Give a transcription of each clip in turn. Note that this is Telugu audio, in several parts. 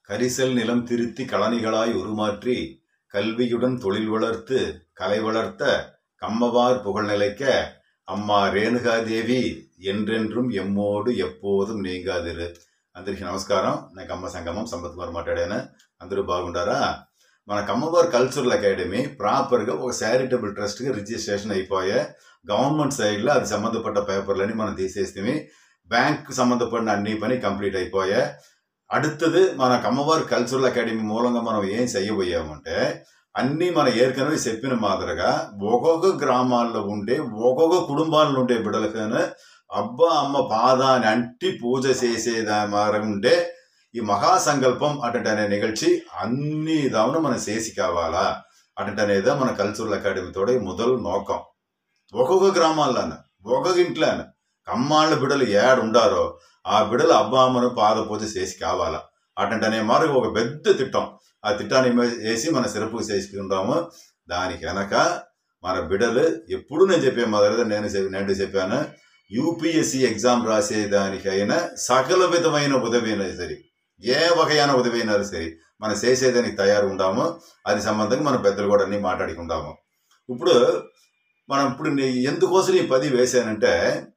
கரிசல் நிலம் திருத்தி களனிகளாய் உருமாற்றி கல்வியுடன் தொழில் வளர்த்து கலை வளர்த்த கம்மவார் புகழ் நிலைக்க అమ్మా రేణుకాదేవి ఎండ్రెండ్రం ఎమ్మోడు ఎప్పోదుం నీంగాదిరు అందరికీ నమస్కారం నాకు అమ్మ సంగమం సంపత్ కుమార్ మాట్లాడాను అందరూ బాగుండారా మన కమ్మవారి కల్చరల్ అకాడమీ ప్రాపర్గా ఒక చారిటబుల్ ట్రస్ట్గా రిజిస్ట్రేషన్ అయిపోయా గవర్నమెంట్ సైడ్లో అది సంబంధపడ్డ పేపర్లని మనం తీసేస్తే బ్యాంక్ సంబంధపడిన అన్ని పని కంప్లీట్ అయిపోయా அடுத்தது మన కమ్మవారి కల్చరల్ అకాడమీ మూలంగా మనం ఏం చేయబోయామంటే అన్నీ మన ఏற்கனவே చెప్పిన మాదిరిగా ఒక్కొక్క గ్రామాల్లో ఉండే ఒక్కొక్క కుటుంబాల్లో ఉండే బిడ్డలకైనా అబ్బా అమ్మ పాదాన్ని అంటి పూజ చేసేదా మాదిరిగా ఉండే ఈ మహాసంకల్పం అటంటి అనే నిగழ்చి అన్ని దామున మనం చేసి కావాలా అటంటి అనేదా మన కల్చరల్ అకాడమీతోడ మొదలు నోకం ఒక్కొక్క గ్రామాల్లోన ఒక్కొక్క ఇంట్లోన కమ్మాళ్ళ బిడ్డలు ఏడు ఉండారో ఆ బిడ్డలు అబ్బా అమ్మను పాద పూజ చేసి కావాలా అటంటి అనే మాదిరి ఒక పెద్ద తిట్టం ఆ తిట్టాన్ని వేసి మన సిరపు చేసుకుంటాము దానికి వెనక మన బిడ్డలు ఎప్పుడు నేను చెప్పే మొదలు నేను చెప్- నేను చెప్పాను యూపీఎస్సి ఎగ్జామ్ రాసేదానికైనా సకల విధమైన ఉదవైనా సరే ఏ వగైన ఉదవైనా సరే మనం చేసేదానికి తయారు ఉంటాము అది సంబంధంగా మన పెద్దలు కూడా అన్ని మాట్లాడుకుంటాము ఇప్పుడు మనం ఇప్పుడు నీ- ఎందుకోసం ఈ పది వేసానంటే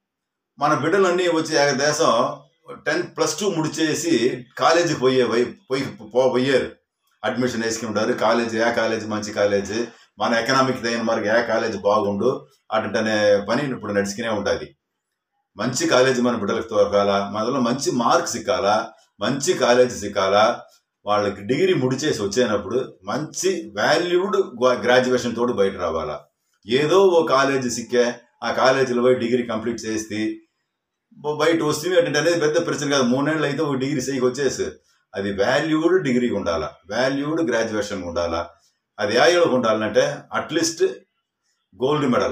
మన బిడ్డలన్నీ వచ్చి ఏకదేశం టెన్త్ ప్లస్ టూ ముడిచేసి కాలేజీకి పోయే వై- పోయి పో- పోయారు అడ్మిషన్ వేసుకుంటారు కాలేజ్ ఏ కాలేజ్ మంచి కాలేజ్ మన ఎకనామిక్ తగిన మనకి ఏ కాలేజ్ బాగుండు అటనే పని ఇప్పుడు నడుచుకునే ఉంటుంది మంచి కాలేజ్ మన బిడ్డలకు దొరకాలా మనలో మంచి మార్క్స్ సిక్కాలా మంచి కాలేజ్ సిక్కాలా వాళ్ళకి డిగ్రీ ముడిచేసి వచ్చేటప్పుడు మంచి వాల్యూడ్ గ్రాడ్యుయేషన్ తోడు బయట రావాలా ఏదో ఓ కాలేజ్ సిక్కే ఆ కాలేజీలో పోయి డిగ్రీ కంప్లీట్ చేసి బ- బయట వస్తుంది అంటే అనేది పెద్ద ప్రశ్న కాదు మూడేళ్ళు అయితే ఒక డిగ్రీ సైకి వచ్చేసి అది వాల్యూడ్ డిగ్రీ ఉండాలా వాల్యూడ్ గ్రాడ్యుయేషన్ ఉండాలా అది ఏ ఏళ్ళకు ఉండాలంటే అట్లీస్ట్ గోల్డ్ మెడల్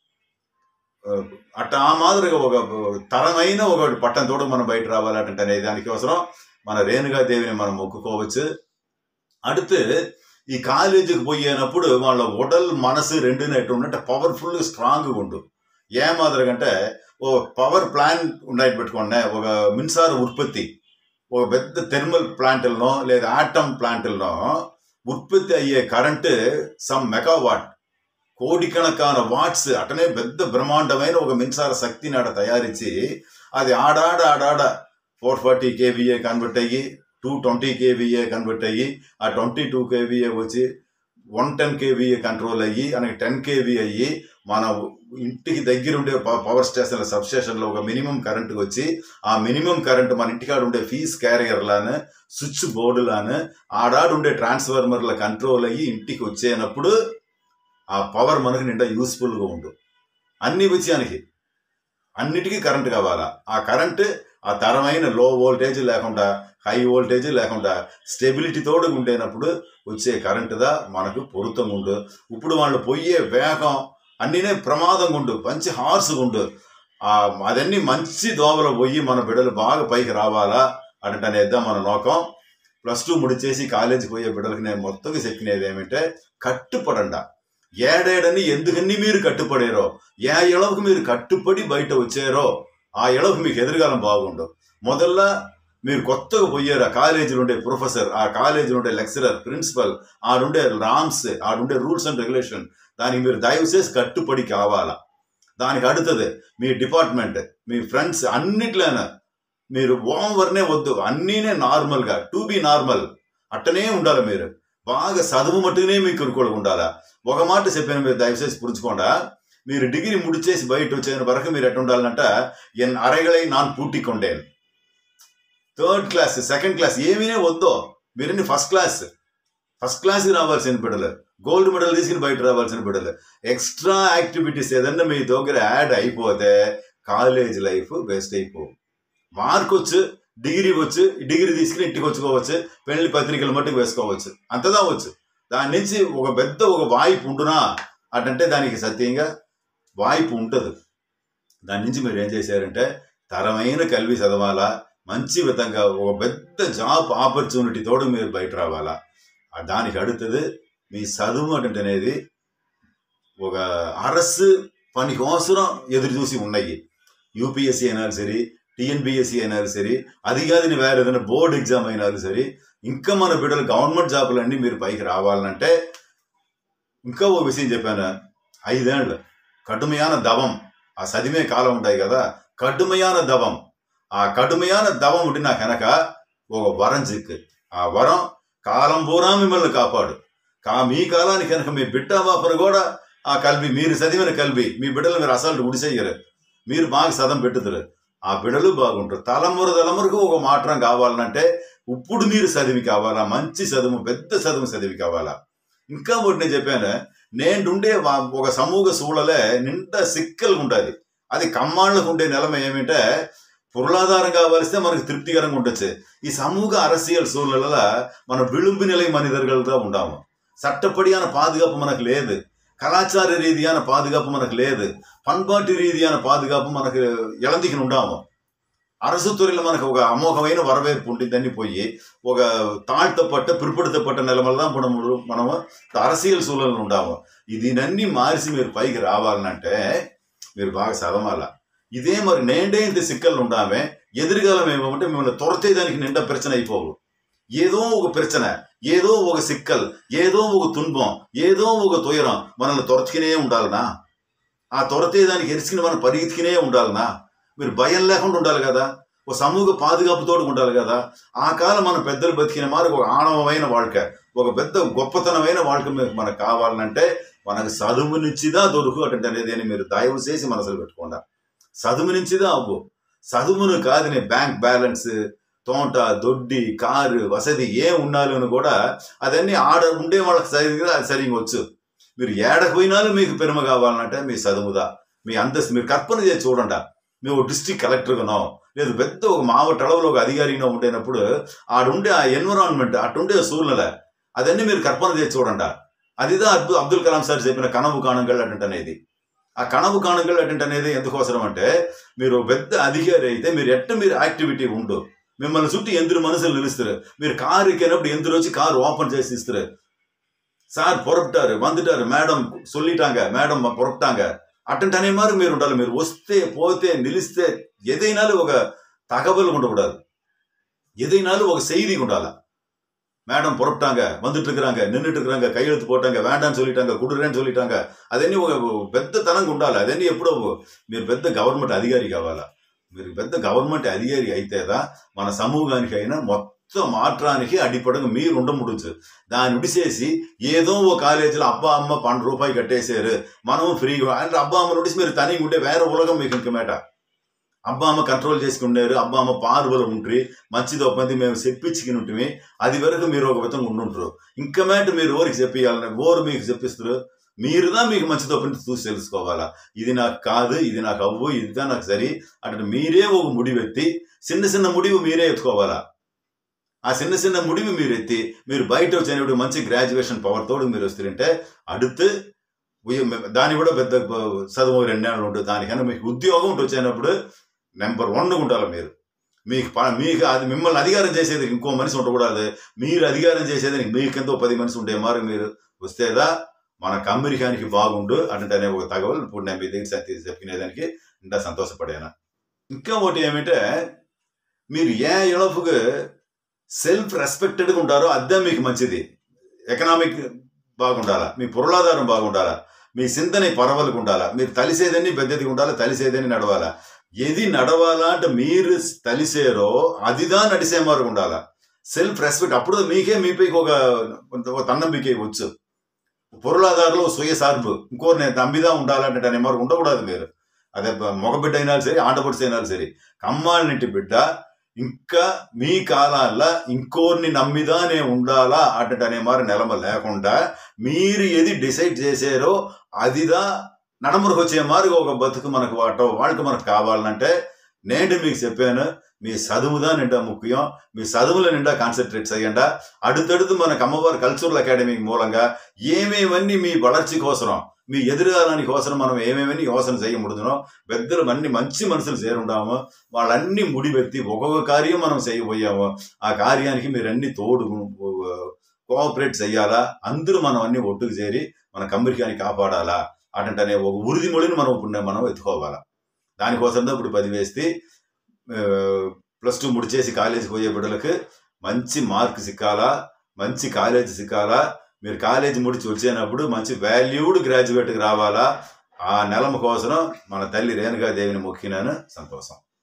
అట్ట ఆ మాదిరిగా ఒక తరమైన ఒక పట్టం తోడు మనం బయట రావాలంటే అనే దానికి అవసరం మన రేణుగా దేవిని మనం మొక్కుకోవచ్చు அடுத்து ఈ కాలేజీకి పోయేటప్పుడు వాళ్ళ ఉడల్ మనసు రెండునే ఎట్టు ఉండంటే పవర్ఫుల్ స్ట్రాంగ్ ఉండు ఏ మాదిరిగంటే ఓ పవర్ ప్లాంట్ ఉండాయి పెట్టుకోండి ఒక మిన్సార ఉత్పత్తి ఒక పెద్ద థెర్మల్ ప్లాంట్లనో లేదా ఆటమ్ ప్లాంట్లనో ఉత్పత్తి అయ్యే కరెంటు సమ్ మెగావాట్ కోడికణకాన వాట్స్ అటనే పెద్ద బ్రహ్మాండమైన ఒక మిన్సార శక్తిని ఆడ తయారించి అది ఆడాడ ఆడాడ ఫోర్ ఫార్టీ కేవీఏ కన్వర్ట్ అయ్యి టూ ట్వంటీ కేవీఏ కన్వర్ట్ అయ్యి ఆ ట్వంటీ టూ కేవీఏ వచ్చి వన్ టెన్ కేవీఏ కంట్రోల్ అయ్యి అనకి టెన్ కేవీ అయ్యి మన ఇంటికి దగ్గర ఉండే ప- పవర్ స్టేషన్ల సబ్ స్టేషన్లో ఒక మినిమం కరెంట్ వచ్చి ఆ మినిమం కరెంట్ మన ఇంటికాడ ఉండే ఫీజ్ క్యారియర్లాను స్విచ్ బోర్డులాను ఆడాడు ఉండే ట్రాన్స్ఫార్మర్ల కంట్రోల్ అయ్యి ఇంటికి వచ్చేనప్పుడు ఆ పవర్ మనకు నిండా యూస్ఫుల్గా ఉండు అన్ని విషయానికి అన్నిటికీ కరెంట్ కావాలా ఆ కరెంట్ ఆ తరమైన లో వోల్టేజ్ లేకుండా హై వోల్టేజ్ లేకుండా స్టెబిలిటీ తోడు ఉండేనప్పుడు వచ్చే కరెంటుదా మనకు పొరుతం ఉండు ఇప్పుడు వాళ్ళు పోయే వేగం అన్నినే ప్రమాదంగా ఉండు మంచి హార్స్గా ఉండు ఆ అదన్నీ మంచి దోవలో పోయి మన బిడ్డలు బాగా పైకి రావాలా అంటే అనేద్దాం మన నోకం ప్లస్ టూ ముడిచేసి కాలేజీకి పోయే బిడ్డలకు నేను మొత్తంగా చెప్పినది ఏమంటే కట్టుపడండా ఏడేడని ఎందుకని మీరు కట్టుపడారో ఏ ఇళవుకు మీరు కట్టుపడి బయట వచ్చారో ఆ ఇళవుకు మీకు ఎదురుగాలం బాగుండు మొదల్ల మీరు కొత్తగా పోయారు ఆ కాలేజీలో ఉండే ప్రొఫెసర్ ఆ కాలేజీలో ఉండే లెక్చరర్ ప్రిన్సిపల్ ఆడుండే రామ్స్ ఆడుండే రూల్స్ అండ్ రెగ్యులేషన్ దానికి మీరు దయచేసి కట్టుపడి కావాలా దానికి అడుగుతుంది మీ డిపార్ట్మెంట్ మీ ఫ్రెండ్స్ అన్నిట్లోనే మీరు ఓవర్నే వద్దు అన్నీనే నార్మల్గా టు బి నార్మల్ అట్టనే ఉండాలి మీరు బాగా చదువు మట్టునే మీకు కురుకోలు ఉండాలా ఒక మాట చెప్పాను మీరు దయచేసి పురుచుకోండా మీరు డిగ్రీ ముడిచేసి బయట వచ్చేన వరకు మీరు ఎట్ట ఉండాలంట ఎన్ అరగలై నాన్ పూటికొండేను థర్డ్ క్లాస్ సెకండ్ క్లాస్ ఏమీనే వద్దో మీరన్ని ఫస్ట్ క్లాస్ ఫస్ట్ క్లాస్కి రావాల్సిన బిడ్డలు గోల్డ్ మెడల్ తీసుకుని బయట రావాల్సిన బిడ్డలు ఎక్స్ట్రా యాక్టివిటీస్ ఏదన్నా మీ దగ్గర యాడ్ అయిపోతే కాలేజ్ లైఫ్ వేస్ట్ అయిపో మార్క్ వచ్చు డిగ్రీ వచ్చు డిగ్రీ తీసుకుని ఇంటికి వచ్చుకోవచ్చు పెళ్లి పత్రికలు మట్టుకు వేసుకోవచ్చు అంతదా వచ్చు దాని నుంచి ఒక పెద్ద ఒక వాయిపు ఉంటున్నా అటంటే దానికి సత్యంగా వాయిపు ఉంటుంది దాని నుంచి మీరు ఏం చేశారంటే తరమైన కల్వి చదవాలా మంచి విధంగా ఒక పెద్ద జాబ్ ఆపర్చునిటీ తోడు మీరు బయట రావాలా ఆ దానికి అడుగుతుంది మీ చదువు అంటే అనేది ఒక అరసు పని కోసరం ఎదురు చూసి ఉన్నాయి యూపీఎస్సీ అయినా సరే టీఎన్బిఎస్సీ అయినా సరే అది కాదు నీ వేరే ఏదైనా బోర్డు ఎగ్జామ్ అయినా సరే ఇంకా మన బిడ్డలు గవర్నమెంట్ జాబులన్నీ మీరు పైకి రావాలంటే ఇంకా ఓ విషయం చెప్పాను ఐదేళ్ళు కఠినమైన దవం ఆ సదిమే కాలం ఉంటాయి కదా కఠినమైన దవం ఆ కఠినమైన దవం ఉండి నాకు వెనక ఒక వరం చిక్కు ఆ వరం కాలం పూరా మిమ్మల్ని కాపాడు కా మీ కాలానికి కనుక మీ బిడ్డ బాపను కూడా ఆ కల్వి మీరు చదివిన కల్వి మీ బిడ్డలు మీరు అసలు ఉడిసేయరు మీరు బాగా సదం పెట్టుదురు ఆ బిడ్డలు బాగుంటారు తలమురు తలమురకు ఒక మాత్రం కావాలంటే ఇప్పుడు మీరు చదివి కావాలా మంచి చదువు పెద్ద చదువు చదివి కావాలా ఇంకా ఒకటి నేను చెప్పాను నేను ఉండే వా- ఒక సమూహ సూழలే నిండా సిక్కలుగా ఉంటుంది అది కమ్మాళ్ళకు ఉండే నిలమ ఏమిటంటే பொருளாதாரம் காவலிస్తే మనకు திருப்திகரంగా ఉండొచ్చు ఈ சமூக அரசியல் சூழல்ல మన விளிம்பு நிலை மனிதர்கள் தான் உண்டாகும் சட்டப்படியான பாதுகாப்பு మనకు లేదు கலாச்சார ரீதியான பாதுகாப்பு మనకు లేదు పண்பாட்டு ரீதியான பாதுகாப்பு మనకు ఇళందికి ఉండాము அரசு துறையில మనకు ఒక అమోఘమైన వరవేర్పు ఉంటుందని పోయి ఒక తాழ்த்தப்பட்ட పిற்படுத்தப்பட்ட నిలమల தான் మనము మనము అరసియల్ సూழలు ఉండాము దీనన్నీ మార్చి మీరు పైకి రావాలంటే మీరు బాగా చదవాల ఇదే మరి నేండే ఇంత సిక్కలు ఉండామే ఎదురుగాలం ఏమంటే మిమ్మల్ని తొరతేదానికి నిండా ప్రచన అయిపోవు ఏదో ఒక ప్రచన ఏదో ఒక సిక్కల్ ఏదో ఒక తున్బం ఏదో ఒక తుయరం మనల్ని తొరచుకునే ఉండాలనా ఆ తొరతేదానికి ఎరిసిని మనం పరిగెత్తుకునే ఉండాలనా మీరు భయం లేకుండా ఉండాలి కదా ఒక సమూహ పాదుగాపుతోడు ఉండాలి కదా ఆ కాలం మన పెద్దలు బతికిన మారు ఒక ఆణవమైన వాళ్ళక ఒక పెద్ద గొప్పతనమైన వాళ్ళకి మీకు మనకు కావాలంటే మనకు చదువు నుంచిదా దొరుకు అటువంటి అనేది అని మీరు దయవు చేసి మనసులో పెట్టుకోండి చదువు నుంచిదా అవ్వు చదువును కాదు నీ బ్యాంక్ బ్యాలెన్స్ తోట దొడ్డి కారు వసతి ఏం ఉండాలని కూడా అదన్నీ ఆడ ఉండే వాళ్ళకి సరిగ్గా అది సరిగ్గా వచ్చు మీరు ఏడకు పోయినాலும் మీకు పెరుమ కావాలంటే మీ చదువుదా మీ అంతస్తు మీరు కల్పన చేసి చూడండి మేము డిస్ట్రిక్ట్ కలెక్టర్గానో లేదు పెద్ద ఒక మావ టడవలో ఒక అధికారిగా ఉండేటప్పుడు ఆడుండే ఆ ఎన్విరాన్మెంట్ అటుండే సూర్యుల అదన్నీ మీరు కల్పన చేసి చూడండి అదిదా అబ్దు అబ్దుల్ కలాం సార్ చెప్పిన కనవు కాణంగల్ అటెంట్ అనేది ఆ కనవు కాణంగల్ అటెంట్ అనేది ఎందుకోసం అంటే మీరు పెద్ద అధికారి అయితే మీరు ఎట్ట మీరు యాక్టివిటీ ఉండు మిమ్మల్ని చుట్టూ ఎందరు మనుషులు నిలుస్తారు మీరు కారు ఎక్కినప్పుడు ఎందరు వచ్చి కారు ఓపెన్ చేసి ఇస్తారు సార్ పొరపட்டாరు வந்துட்டாரு మేడం சொல்லிட்டாங்க మేడం పొరపட்டாங்க అట్టంటే అనే మారు మీరు ఉండాలి మీరు వస్తే పోతే నిలిస్తే ఏదైనాலும் ఒక தகவல் ఉండకూడదు எதைனாலும் ఒక செய்தி ఉండాలి மேடம் புறப்பட்டாங்க வந்துட்டு இருக்கிறாங்க நின்றுட்டு இருக்கிறாங்க கையெழுத்து போட்டாங்க வேண்டாம்னு சொல்லிட்டாங்க కుడురేని சொல்லிட்டாங்க అదన్నీ ఒక పెద్ద తనంగా ఉండాలి అదన్నీ ఎప్పుడో మీరు పెద్ద గవర్నమెంట్ అధికారి కావాలా మీరు పెద్ద గవర్నమెంట్ అధికారి అయితేదా మన సమూహానికి అయినా మొత్తం మాత్రానికి అడిపడగా మీరు ఉండముడుచు దాన్ని విడిసేసి ఏదో ఓ కాలేజీలో అబ్బా అమ్మ పన్నెండు రూపాయలు కట్టేశారు మనం ఫ్రీగా అంటే అబ్బా అమ్మ నుడిసి మీరు తనిగా ఉంటే వేరే ఉలగం మీకు ఇంక మేట అబ్బా అమ్మ కంట్రోల్ చేసుకున్నారు అబ్బా అమ్మ పార్వలు ఉంట్రి మంచిదో పంది మేము చెప్పించుకుని ఉంటుంది అది వరకు మీరు ఒక విధంగా ఉండుంటారు ఇంకా మేట మీరు ఓరికి చెప్పియాలని ఓరు మీకు చెప్పిస్తారు మీరుదా మీకు మంచిదో పంది చూసి తెలుసుకోవాలా ఇది నాకు కాదు ఇది నాకు అవ్వు ఇదిదా నాకు సరి అంటే మీరే ఒక ముడివెత్తి చిన్న చిన్న ముడివు మీరే ఎత్తుకోవాలా ఆ చిన్న చిన్న ముడివి మీరు ఎత్తి మీరు బయట వచ్చినప్పుడు మంచి గ్రాడ్యుయేషన్ పవర్ తోడు మీరు వస్తుంటే అడుతు దాని కూడా పెద్ద చదువు రెండేళ్ళు ఉంటుంది దానికన్నా మీకు ఉద్యోగం ఉంటూ వచ్చినప్పుడు నెంబర్ వన్ ఉండాలి మీరు మీకు ప- మీకు అది మిమ్మల్ని అధికారం చేసేది ఇంకో మనిషి ఉండకూడదు మీరు అధికారం చేసేది మీకెంతో పది మనిషి ఉండే మారు మీరు వస్తేదా మన అమెరికానికి బాగుండు అంటే అనే ఒక తగవలు ఇప్పుడు నేను మీ దగ్గర సత్య చెప్పినేదానికి ఇంకా సంతోషపడాను ఇంకా ఒకటి ఏమంటే మీరు ఏ ఇళపుకు సెల్ఫ్ రెస్పెక్టెడ్గా ఉంటారో అదే మీకు మంచిది ఎకనామిక్ బాగుండాలా మీ పొరులాధారం బాగుండాలా మీ చింతని పరవలకు ఉండాలా మీరు తలిసేదని పెద్దది ఉండాలా తలిసేదని నడవాలా ఏది నడవాలా అంటే మీరు తలిసేరో అదిదా నడిసే మారు ఉండాలా సెల్ఫ్ రెస్పెక్ట్ అప్పుడు మీకే మీపైకి ఒక ఒక తన్నம்பிக்கை వచ్చు పొరులాధారంలో సుయ సార్బు ఇంకోరు నేను తమ్మిదా ఉండాలంటే అనే మరి ఉండకూడదు మీరు అదే మగబిడ్డ అయినా సరే ఆడబడిస అయినా సరే కమ్మాళ్ళనింటి బిడ్డ ఇంకా మీ కాలాల్లో ఇంకోరిని నమ్మిదానే ఉండాలా అటు అనే మరి నిలమ లేకుండా మీరు ఏది డిసైడ్ చేసారో అదిదా నడమురకు వచ్చే మారుగా ఒక బతుకు మనకు వాటో వాళ్ళకి మనకు కావాలంటే నేను మీకు చెప్పాను మీ చదువుదా నిండా ముఖ్యం మీ చదువుల నిండా కాన్సన్ట్రేట్ చేయండి అడుతడుతు మనకు అమ్మవారి కల్చరల్ అకాడమీ మూలంగా ఏమేమన్నీ మీ వளர்ச்சி కోసరం మీ ఎదురుగాలని కోసం మనం ఏమేమని యోసన చేయముడుదునో పెద్దలు అన్ని మంచి మనుషులు చేరుండాము వాళ్ళన్ని ముడిపెత్తి ఒక్కొక్క కార్యం మనం చేయబోయాము ఆ కార్యానికి మీరన్ని తోడు కోఆపరేట్ చేయాలా అందరూ మనం అన్ని ఒట్టుకు చేరి మన కమ్యూనికాన్ని కాపాడాలా అటంటనే ఒక ఉరిదిమొడిని మనం ఇప్పుడు మనం ఎత్తుకోవాలా దానికోసం ఇప్పుడు పది వేస్తే ప్లస్ టూ ముడిచేసి కాలేజీకి పోయే బిడ్డలకు మంచి మార్క్ సిక్కాలా మంచి కాలేజ్ సిక్కాలా మీరు కాలేజ్ ముడిచి వచ్చేటప్పుడు మంచి వాల్యూడ్ గ్రాడ్యుయేట్కి రావాలా ఆ నెలమ కోసం మన తల్లి రేణుగా దేవిని మొక్కినాను సంతోషం